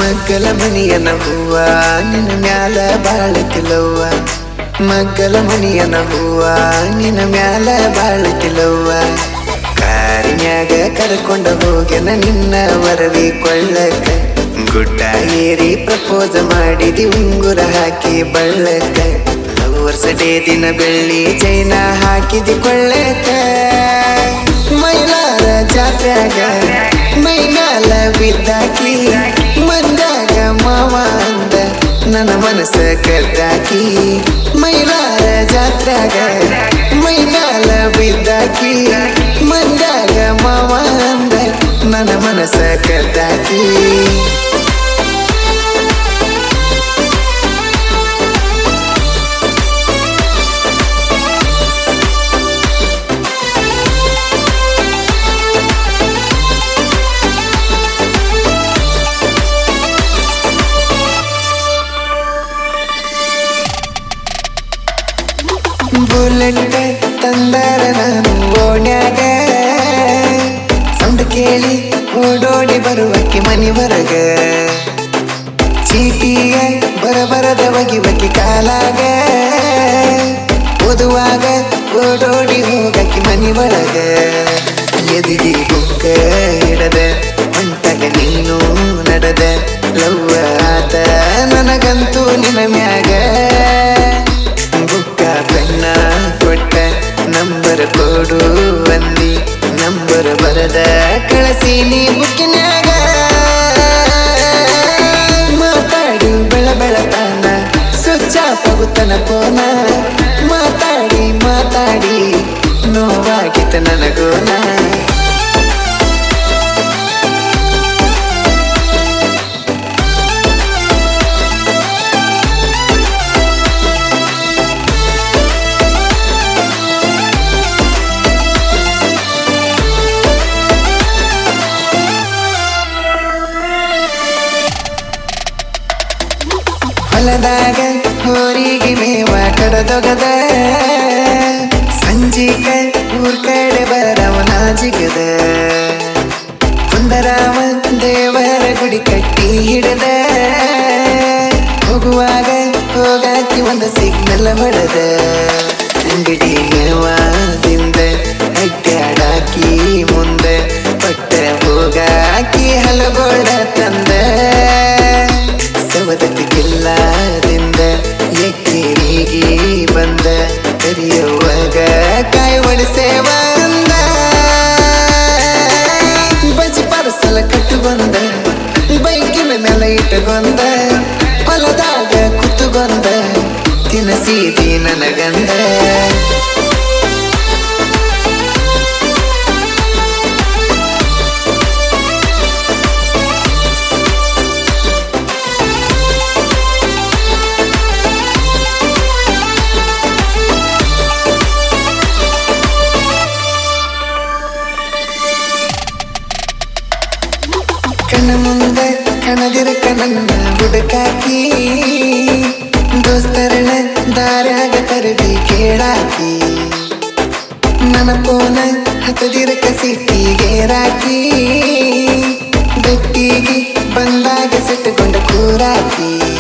ಮಗ್ಗಲ ಮನಿಯನ ಹೂವ ನಿನ್ನ ಮ್ಯಾಲ ಬಾಳತಿಲವ್ವ ಮಗ್ಗಲ ಮನಿಯನ ಹೂವ ನಿನ್ನ ಮ್ಯಾಲ ಬಾಳತಿಲವ್ವ ಕಾರಿನ್ಯಾಗ ಕರ್ಕೊಂಡ ಹೋಗ್ಯನ ನಿನ್ನ ವರದಿ ಕೊಳ್ಳಕ ಗುಡ್ಡ ಏರಿ ಪ್ರಪೋಸ ಮಾಡಿದಿ ಉಂಗುರ ಹಾಕಿ ಬಳ್ಳಕ ಲವರ್ಸ್ ಡೇ ದಿನ ಬೆಳ್ಳಿ ಚೈನ ಹಾಕಿದಿ ಕೊಳ್ಳಕ ಮೈಲಾರ ಜಾತ್ರ್ಯಾಗ ಮೈಗಾಲ ಬಿದ್ದಾಕಿ ಮಂದಾಗ ಮಾವ ಅಂದ ನನ್ನ ಮನಸ್ಸ ಕದ್ದಾಕಿ ಮೈಲಾರ ಜಾತ್ರ್ಯಾಗ ಮೈಗಾಲ ಬಿದ್ದಾಕಿ ಮಂದಾಗ ಮಾವ ಅಂದ ನನ್ನ ಮನಸ್ಸ ಕದ್ದಾಕಿ ಬುಲೆಟ್ ತಂದರ ನಾನು ಓಣ್ಯಾಗ ಸೌಂಡ್ ಕೇಳಿ ಓಡೋಡಿ ಬರುವಕ್ಕೆ ಮನಿ ಹೊರಗ ಚೀಟಿಯ ಬರಬರದ ಬಗಿ ಬಗ್ಗಿ ಕಾಲಾಗ ಓದುವಾಗ ಓಡೋಡಿ ಹೋಗಕ್ಕೆ ಮನಿ ಒಳಗ ಎದಿಗೆ ಬುಕ್ಕ ಹಿಡದ ಹೊಂಟಗ ನೀನು ನಡೆದ ಲವ್ವ ಆತ ನನಗಂತೂ ನಿನ ಮ್ಯಾಗ ಬುಕ್ಕ ಪೆನ್ನ ಕೊಟ್ಟ ನಂಬರ್ ಕೊಡು ಬಂದಿ ನಂಬರ್ ಬರದ ಕಳಿಸಿ ನೀ ಬುಕ್ಕಿನ್ಯಾಗ ಮಾತಾಡಿ ಬೆಳ ಬೆಳತಾನ ಸ್ವಿಚ್ ಆಫ್ ಆಗುತ್ತನ ಫೋನ ಮಾತಾಡಿ ಮಾತಾಡಿ ನೋವಾಗಿತ್ತ ನನಗೋನ ಹೊಲದಾಗ ಹೋರಿಗೆ ಮೇವ ಕಡದೊಗದ ಸಂಜಿಕ ಊರ್ ಕಡೆ ಬರವನ ಜಿಗದ ಕುಂದರಾಮ ದೇವರ ಗುಡಿ ಕಟ್ಟಿ ಹಿಡದ ಹೋಗುವಾಗ ಹೋಗಾಕಿ ಒಂದು ಸಿಗ್ನಲ್ ಹೊಡೆದ ಅಂಗಡಿ ಮೇವಾದಿಂದ ಅಡ್ಡಾಡಾಕಿ ಮುಂದೆ ಪಟ್ಟ ಹೋಗಾಕಿ ಹಲಗೋಳ ತಂದ ಸವದತ್ತಿ ಕಿಲ್ಲಾದಿಂದ ಎಕ್ಕೇರಿಗೆ ಬಂದ ಕರಿಯುವಾಗ ಕಾಯಿ ಒಡಿಸೇವ ಅಂದ ಬಜಿ ಪರಸಲ ಕಟ್ಟುಗೊಂದ ಬೈಕಿನ ಮೇಲೆ ಇಟ್ಟುಗೊಂದ ಹೊಲದಾಗ ಕುತ್ತುಗೊಂದ ತಿನಸೀದಿ ನನಗಂದ ಕಣ್ಣ ಮುಂದೆ ಕಣದಿರಕ ನನ್ನ ಹುಡುಕಾಕಿ ದೋಸ್ತರಳ ದಾರ್ಯಾಗ ತರಬಿ ಕೇಳಾಕಿ ನನ್ನ ಪೋನ ಹತ್ತದಿರಕ ಸಿಟ್ಟಿಗೆ ರಾಕಿ ಬೆಟ್ಟಿಗೆ ಬಂದಾಗ ಸಿಟ್ಟುಕೊಂಡ ಕೂರಾಕಿ